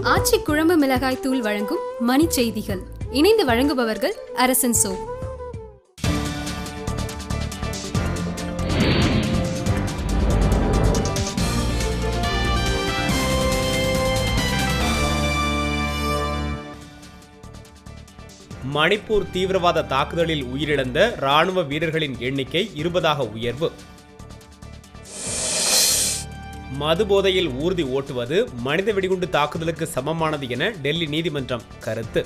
ஆச்சி குழம்பு மிளகாய் தூள் வழங்கும் மணி செய்திகள் இணைந்து வழங்குபவர்கள் அரசன் சோ மணிப்பூர் தீவிரவாத தாக்குதலில் உயிரிழந்த ராணுவ வீரர்களின் எண்ணிக்கை இருபதாக உயர்வு மது போதையில் ஊர்தி ஓட்டுவது மனித வெடிகுண்டு தாக்குதலுக்கு சமமானது என டெல்லி நீதிமன்றம் கருத்து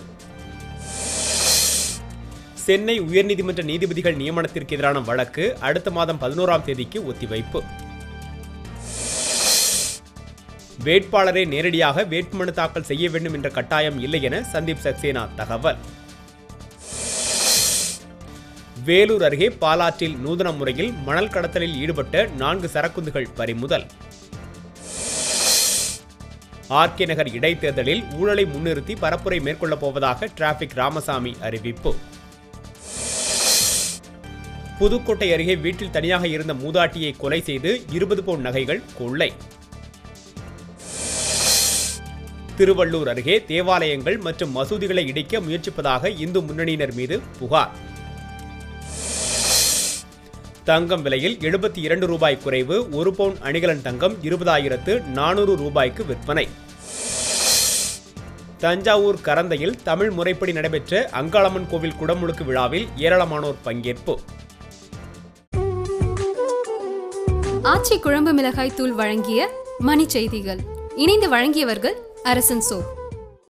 சென்னை உயர்நீதிமன்ற நீதிபதிகள் நியமனத்திற்கு எதிரான வழக்கு அடுத்த மாதம் பதினோராம் தேதிக்கு ஒத்திவைப்பு வேட்பாளரை நேரடியாக வேட்புமனு தாக்கல் செய்ய வேண்டும் என்ற கட்டாயம் இல்லை என சந்தீப் சக்சேனா தகவல் வேலூர் அருகே பாலாற்றில் நூதன முறையில் மணல் கடத்தலில் ஈடுபட்ட நான்கு சரக்குந்துகள் பறிமுதல் ஆர்கே நகர் இடைத்தேர்தலில் ஊழலை முன்னிறுத்தி பரப்புரை மேற்கொள்ளப் போவதாக டிராபிக் ராமசாமி அறிவிப்பு புதுக்கோட்டை அருகே வீட்டில் தனியாக இருந்த மூதாட்டியை கொலை செய்து இருபது பவுன் நகைகள் கொள்ளை திருவள்ளூர் அருகே தேவாலயங்கள் மற்றும் மசூதிகளை இடிக்க முயற்சிப்பதாக இந்து முன்னணியினர் மீது புகார் தங்கம் விலையில் எழுபத்தி இரண்டு ரூபாய் குறைவு ஒரு பவுன் அணிகலன் தங்கம் இருபதாயிரத்து நானூறு ரூபாய்க்கு விற்பனை தஞ்சாவூர் கரந்தையில் தமிழ் முறைப்படி நடைபெற்ற அங்காளம்மன் கோவில் குடமுழுக்கு விழாவில் ஏராளமானோர் பங்கேற்பு ஆச்சி குழம்பு மிளகாய் தூள் வழங்கிய மணி செய்திகள் இணைந்து வழங்கியவர்கள் அரசன் சோ